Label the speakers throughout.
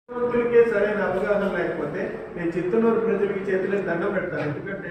Speaker 1: ముఖ్యమంత్రులకే సరైన అవగాహన లేకపోతే నేను చిత్తనూరు ప్రజలకి చేతులకు దండం పెడతాను ఎందుకంటే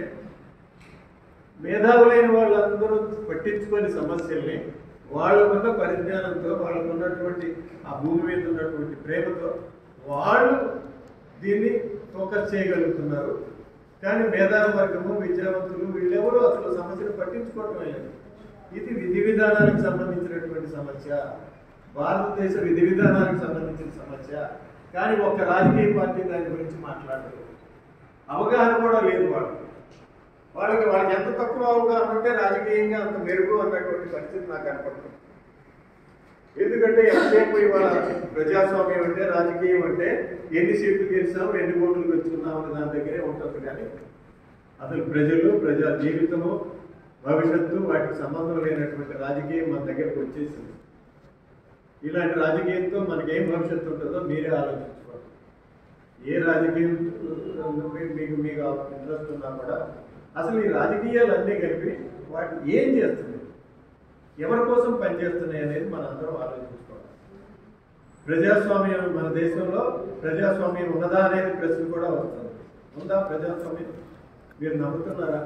Speaker 1: మేధావులైన వాళ్ళందరూ పట్టించుకొని సమస్యల్ని వాళ్ళకున్న పరిజ్ఞానంతో వాళ్ళకున్నటువంటి ఆ భూమి మీద ఉన్నటువంటి ప్రేమతో వాళ్ళు దీన్ని ఫోకస్ చేయగలుగుతున్నారు కానీ మేధావి వర్గము విద్యావంతులు వీళ్ళెవరూ అసలు సమస్యను పట్టించుకోవటం లేదు ఇది విధి విధానానికి సంబంధించినటువంటి సమస్య భారతదేశ విధి విధానానికి సంబంధించిన సమస్య కానీ ఒక రాజకీయ పార్టీ దాని గురించి మాట్లాడరు అవగాహన కూడా లేదు వాళ్ళకి వాళ్ళకి వాళ్ళకి ఎంత తక్కువ అవగాహన ఉంటే రాజకీయంగా అంత మెరుగు అన్నటువంటి పరిస్థితి నాకు కనపడుతుంది ఎందుకంటే ఎంతసేపు ఇవాళ ప్రజాస్వామ్యం అంటే రాజకీయం అంటే ఎన్ని సీట్లు గెలిచాము ఎన్ని ఓట్లు తెచ్చుకున్నాం అనే దాని దగ్గరే ఉంటుంది కానీ అసలు ప్రజలు ప్రజా జీవితము భవిష్యత్తు వాటికి సంబంధం లేనటువంటి రాజకీయం మన దగ్గరకు వచ్చేసింది ఇలాంటి రాజకీయంతో మనకేం భవిష్యత్తు ఉంటుందో మీరే ఆలోచించుకోండి ఏ రాజకీయం మీ- మీకు మీకు ఇంట్రెస్ట్ ఉన్నా కూడా అసలు ఈ రాజకీయాలు అన్నీ కలిపి వాటిని ఏం చేస్తుంది ఎవరి కోసం పనిచేస్తున్నాయి అనేది మనం అందరం ఆలోచించుకోవాలి ప్రజాస్వామ్యం మన దేశంలో ప్రజాస్వామ్యం ఉన్నదా అనేది ప్రశ్న కూడా వస్తుంది ఉందా ప్రజాస్వామ్యం మీరు నమ్ముతున్నారా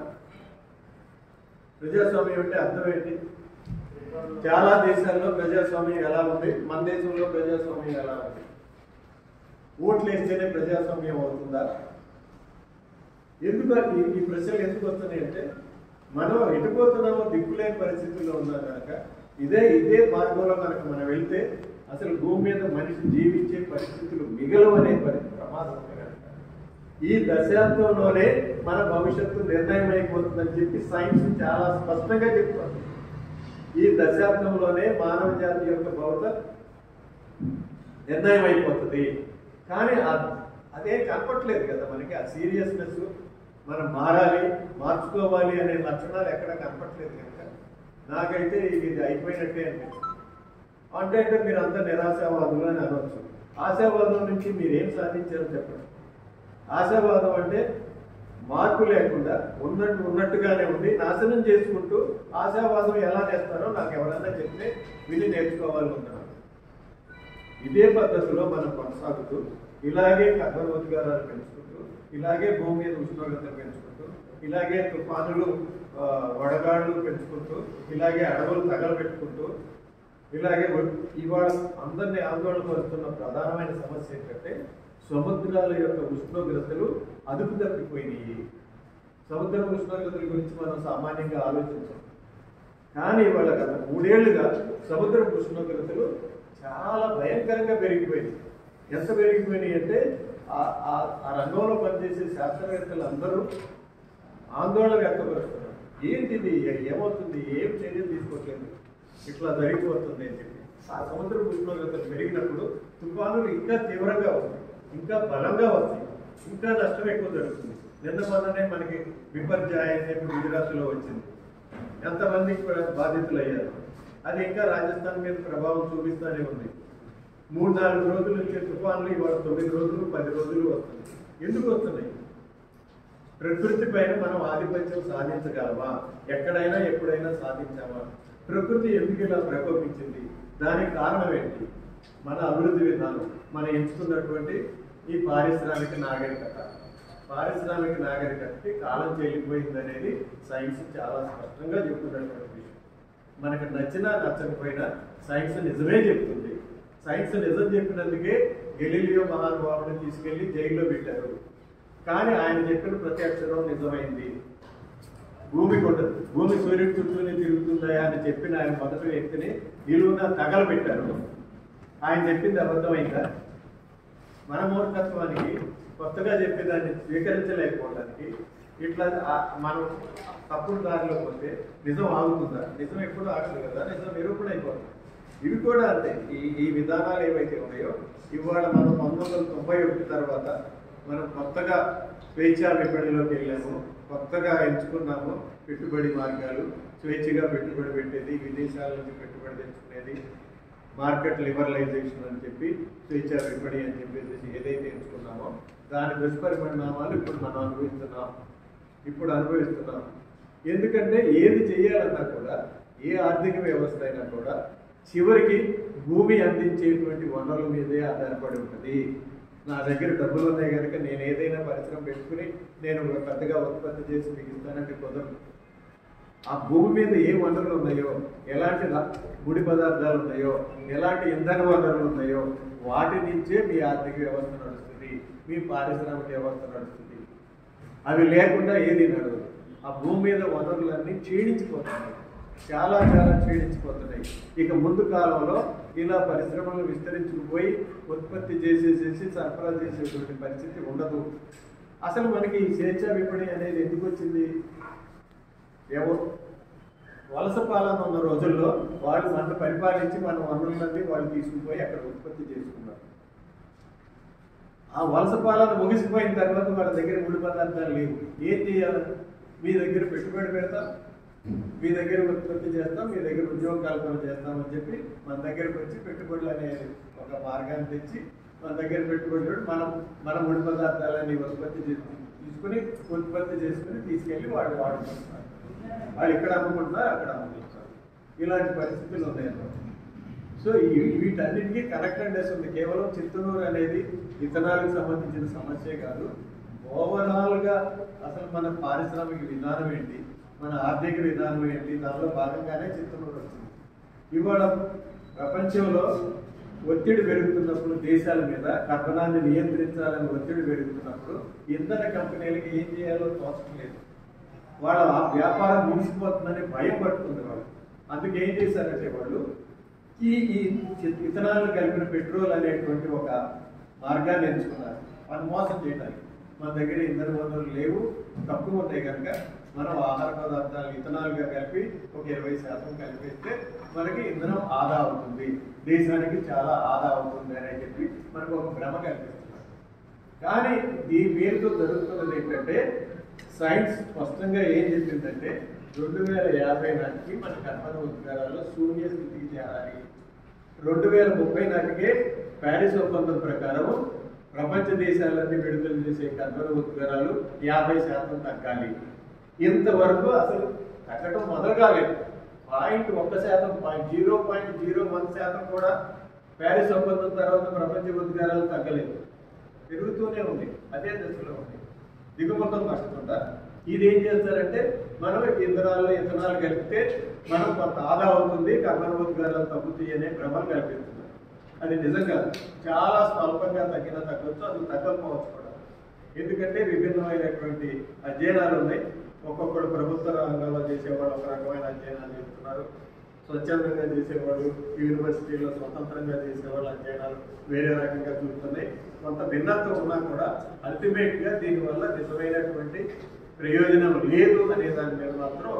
Speaker 1: ప్రజాస్వామ్యం అంటే అర్థం ఏంటి చాలా దేశాల్లో ప్రజాస్వామ్యం ఎలా ఉంది మన దేశంలో ప్రజాస్వామ్యం ఎలా ఉంది ఓట్లు వేస్తేనే ప్రజాస్వామ్యం అవుతుందా ఎందుకు ఈ- ఈ ప్రశ్నలు ఎందుకు వస్తున్నాయి అంటే మనం ఎటుపోతున్నామో దిక్కులేని పరిస్థితుల్లో ఉన్నాం కనుక ఇదే ఇదే మార్గంలో కనుక మనం వెళ్తే అసలు భూమి మీద మనిషి జీవించే పరిస్థితులు మిగలవు అనే పరి ప్రమాదం ఉంది కనుక ఈ దశాబ్దంలోనే మన భవిష్యత్తు నిర్ణయం అయిపోతుందని చెప్పి సైన్స్ చాలా స్పష్టంగా చెప్తుంది ఈ దశాబ్దంలోనే మానవ జాతి యొక్క భవిత నిర్ణయం అయిపోతుంది కానీ ఆ- అదే కనపట్లేదు కదా మనకి ఆ సీరియస్నెస్ మనం మారాలి మార్చుకోవాలి అనే లక్షణాలు ఎక్కడ కనపట్లేదు కనుక నాకైతే ఇది ఇది అయిపోయినట్టే అనిపిస్తుంది అంటే అంటే మీరు అంత నిరాశావాదులు అని అనవచ్చు ఆశావాదం నుంచి మీరు ఏం సాధించారో చెప్పండి ఆశావాదం అంటే మార్పు లేకుండా ఉన్నట్టు ఉన్నట్టుగానే ఉండి నాశనం చేసుకుంటూ ఆశావాదం ఎలా చేస్తారో నాకు ఎవరైనా చెప్తే విని నేర్చుకోవాలనుకున్నాను ఇదే పద్ధతిలో మనం కొనసాగుతూ ఇలాగే కర్మరోజుగారాలు పెంచుకుంటూ ఇలాగే భూమి మీద ఉష్ణోగ్రతలు పెంచుకుంటూ ఇలాగే తుఫానులు ఆ, వడగాళ్ళు పెంచుకుంటూ ఇలాగే అడవులు తగలబెట్టుకుంటూ ఇలాగే ఒ- ఇవాళ అందరినీ ఆందోళన పరుస్తున్న ప్రధానమైన సమస్య ఏంటంటే సముద్రాల యొక్క ఉష్ణోగ్రతలు అదుపు తప్పిపోయినాయి సముద్ర ఉష్ణోగ్రతల గురించి మనం సామాన్యంగా ఆలోచించాం కానీ ఇవాళ గత మూడేళ్లుగా సముద్ర ఉష్ణోగ్రతలు చాలా భయంకరంగా పెరిగిపోయింది ఎంత పెరిగిపోయినాయి అంటే ఆ- ఆ- ఆ రంగంలో పనిచేసే శాస్త్రవేత్తలు అందరూ ఆందోళన వ్యక్తపరుస్తున్నారు ఏంటిది ఏమవుతుంది ఏం చర్యలు తీసుకోవట్లేదు ఇట్లా జరిగిపోతుంది అని చెప్పి ఆ సముద్ర ఉష్ణోగ్రతలు పెరిగినప్పుడు తుఫానులు ఇంకా తీవ్రంగా వస్తాయి ఇంకా బలంగా వస్తాయి ఇంకా నష్టం ఎక్కువ జరుగుతుంది నిన్న మొన్ననే మనకి విపర్జాయ్ అని చెప్పి గుజరాత్లో వచ్చింది ఎంతమంది కూడా బాధితులు అయ్యారు అది ఇంకా రాజస్థాన్ మీద ప్రభావం చూపిస్తూనే ఉంది మూడు నాలుగు రోజులు వచ్చే తుఫాన్లు ఇవాళ తొమ్మిది రోజులు పది రోజులు వస్తుంది ఎందుకు వస్తున్నాయి ప్రకృతి పైన మనం ఆధిపత్యం సాధించగలమా ఎక్కడైనా ఎప్పుడైనా సాధించామా ప్రకృతి ఎందుకు ఇలా ప్రకోపించింది దానికి కారణం ఏంటి మన అభివృద్ధి విధానం మనం ఎంచుకున్నటువంటి ఈ పారిశ్రామిక నాగరికత పారిశ్రామిక నాగరికతకి కాలం చెల్లిపోయింది అనేది సైన్స్ చాలా స్పష్టంగా చెప్తున్నటువంటి విషయం మనకు నచ్చినా నచ్చకపోయినా సైన్స్ నిజమే చెప్తుంది సైన్స్ నిజం చెప్పినందుకే గెలీలియో మహానుభావుని తీసుకెళ్లి జైల్లో పెట్టారు కానీ ఆయన చెప్పిన ప్రతి అక్షరం నిజమైంది భూమి కొండ భూమి సూర్యుడి చుట్టూనే తిరుగుతుందా అని చెప్పిన ఆయన మొదటి వ్యక్తిని నిలువున తగలబెట్టారు ఆయన చెప్పింది అబద్ధమైందా మన మూర్ఖత్వానికి కొత్తగా చెప్పేదాన్ని స్వీకరించలేకపోవడానికి ఇట్లా ఆ- మనం తప్పుడు దారిలో పోతే నిజం ఆగుతుందా నిజం ఎప్పుడు ఆగదు కదా నిజం నిరూపణ అయిపోతుంది ఇవి కూడా అంతే ఈ ఈ విధానాలు ఏవైతే ఉన్నాయో ఇవాళ మనం పంతొమ్మిది వందల తొంభై ఒకటి తర్వాత మనం కొత్తగా స్వేచ్ఛా విపణిలోకి వెళ్ళాము కొత్తగా ఎంచుకున్నాము పెట్టుబడి మార్గాలు స్వేచ్ఛగా పెట్టుబడి పెట్టేది విదేశాల నుంచి పెట్టుబడి తెచ్చుకునేది మార్కెట్ లిబరలైజేషన్ అని చెప్పి స్వేచ్ఛా విపణి అని చెప్పేసి ఏదైతే ఎంచుకున్నామో దాని దుష్పరిణామాలు ఇప్పుడు మనం అనుభవిస్తున్నాం ఇప్పుడు అనుభవిస్తున్నాం ఎందుకంటే ఏది చేయాలన్నా కూడా ఏ ఆర్థిక వ్యవస్థ అయినా కూడా చివరికి భూమి అందించేటువంటి వనరుల మీదే ఆధారపడి ఉంటుంది నా దగ్గర డబ్బులు ఉన్నాయి కనుక నేను ఏదైనా పరిశ్రమ పెట్టుకుని నేను ఒక పెద్దగా ఉత్పత్తి చేసి మీకు ఇస్తానంటే కుదరదు ఆ భూమి మీద ఏ వనరులు ఉన్నాయో ఎలాంటి ర- ముడి పదార్థాలు ఉన్నాయో ఎలాంటి ఇంధన వనరులు ఉన్నాయో వాటి నుంచే మీ ఆర్థిక వ్యవస్థ నడుస్తుంది మీ పారిశ్రామిక వ్యవస్థ నడుస్తుంది అవి లేకుండా ఏది నడవదు ఆ భూమి మీద వనరులన్నీ క్షీణించిపోతున్నాయి చాలా చాలా క్షీణించిపోతున్నాయి ఇక ముందు కాలంలో ఇలా పరిశ్రమలు విస్తరించుకుపోయి ఉత్పత్తి చేసేసేసి సరఫరా చేసేటువంటి పరిస్థితి ఉండదు అసలు మనకి ఈ స్వేచ్ఛా విపణి అనేది ఎందుకు వచ్చింది ఎవరు వలస పాలన ఉన్న రోజుల్లో వాళ్ళు మన పరిపాలించి మన వనరులన్నీ వాళ్ళు తీసుకుపోయి అక్కడ ఉత్పత్తి చేసుకున్నారు ఆ వలస పాలన ముగిసిపోయిన తర్వాత వాళ్ళ దగ్గర ముడి పదార్థాలు లేవు ఏం చేయాలి మీ దగ్గర పెట్టుబడి పెడతాం మీ దగ్గర ఉత్పత్తి చేస్తాం మీ దగ్గర ఉద్యోగ కల్పన చేస్తాం అని చెప్పి మన దగ్గరకు వచ్చి పెట్టుబడులు అనే ఒక మార్గాన్ని తెచ్చి మన దగ్గర పెట్టుబడి పెట్టి మనం మన ముడి పదార్థాలని ఉత్పత్తి చేసి తీసుకుని ఉత్పత్తి చేసుకుని తీసుకెళ్ళి వాళ్ళు వాడుకుంటున్నారు వాళ్ళు ఇక్కడ అమ్ముకుంటున్నారు అక్కడ అమ్ముకుంటున్నారు ఇలాంటి పరిస్థితులు ఉన్నాయన్నమాట సో ఈ వీటన్నిటికీ కనెక్టెడ్నెస్ ఉంది కేవలం చిత్తూరు అనేది ఇథనాలకు సంబంధించిన సమస్య కాదు ఓవరాల్ గా అసలు మన పారిశ్రామిక విధానం ఏంటి మన ఆర్థిక విధానం ఏంటి దానిలో భాగంగానే చిత్తూరు వచ్చింది ఇవాళ ప్రపంచంలో ఒత్తిడి పెరుగుతున్నప్పుడు దేశాల మీద కర్బనాన్ని నియంత్రించాలని ఒత్తిడి పెరుగుతున్నప్పుడు ఇంధన కంపెనీలకి ఏం చేయాలో తోచట్లేదు వాళ్ళ ఆ వ్యాపారం ముగిసిపోతుందని భయం పట్టుకుంది వాళ్ళు అందుకే ఏం చేశారంటే వాళ్ళు ఈ ఈ ఇథనాల్ కలిపిన పెట్రోల్ అనేటువంటి ఒక మార్గాన్ని ఎంచుకున్నారు వాళ్ళు మోసం చేయడానికి మన దగ్గర ఇంధన వనరులు లేవు తక్కువ ఉన్నాయి కనుక మనం ఆహార పదార్థాలు ఇథనాల్గా కలిపి ఒక ఇరవై శాతం కలిపేస్తే మనకి ఇంధనం ఆదా అవుతుంది దేశానికి చాలా ఆదా అవుతుంది అని చెప్పి మనకు ఒక భ్రమ కల్పిస్తున్నారు కానీ ఈ పేరుతో జరుగుతున్నది ఏంటంటే సైన్స్ స్పష్టంగా ఏం చెప్పిందంటే రెండు వేల యాభై నాటికి మన కర్బన ఉద్గారాలు శూన్య స్థితికి చేరాలి రెండు వేల ముప్పై నాటికే ప్యారిస్ ఒప్పందం ప్రకారం ప్రపంచ దేశాలన్నీ విడుదల చేసే కర్బన ఉద్గారాలు యాభై శాతం తగ్గాలి ఇంతవరకు అసలు తగ్గడం మొదలు కాలేదు పాయింట్ ఒక్క శాతం point zero point zero one శాతం కూడా ప్యారిస్ ఒప్పందం తర్వాత ప్రపంచ ఉద్గారాలు తగ్గలేదు పెరుగుతూనే ఉంది అదే దశలో ఉంది దిగుమతం వస్తుందా ఇది ఏం చేస్తారంటే మనం ఇంధనాల్లో ఇథనాలు కలిపితే మనం కొంత ఆదా అవుతుంది కర్బన ఉద్గారాలు తగ్గుతాయి అనే భ్రమలు కల్పిస్తున్నారు అది నిజం కాదు చాలా స్వల్పంగా తగ్గినా తగ్గొచ్చు అది తగ్గకపోవచ్చు కూడా ఎందుకంటే విభిన్నమైనటువంటి అధ్యయనాలు ఉన్నాయి ఒక్కొక్కడు ప్రభుత్వ రంగంలో చేసేవాళ్ళు ఒక రకమైన అధ్యయనాలు చేస్తున్నారు స్వచ్ఛందంగా చేసేవాళ్ళు యూనివర్సిటీలో స్వతంత్రంగా చేసేవాళ్ళు అధ్యయనాలు వేరే రకంగా చూస్తున్నాయి కొంత భిన్నత్వం ఉన్నా కూడా అల్టిమేట్ గా దీనివల్ల నిజమైనటువంటి ప్రయోజనం లేదు అనే దాని మీద మాత్రం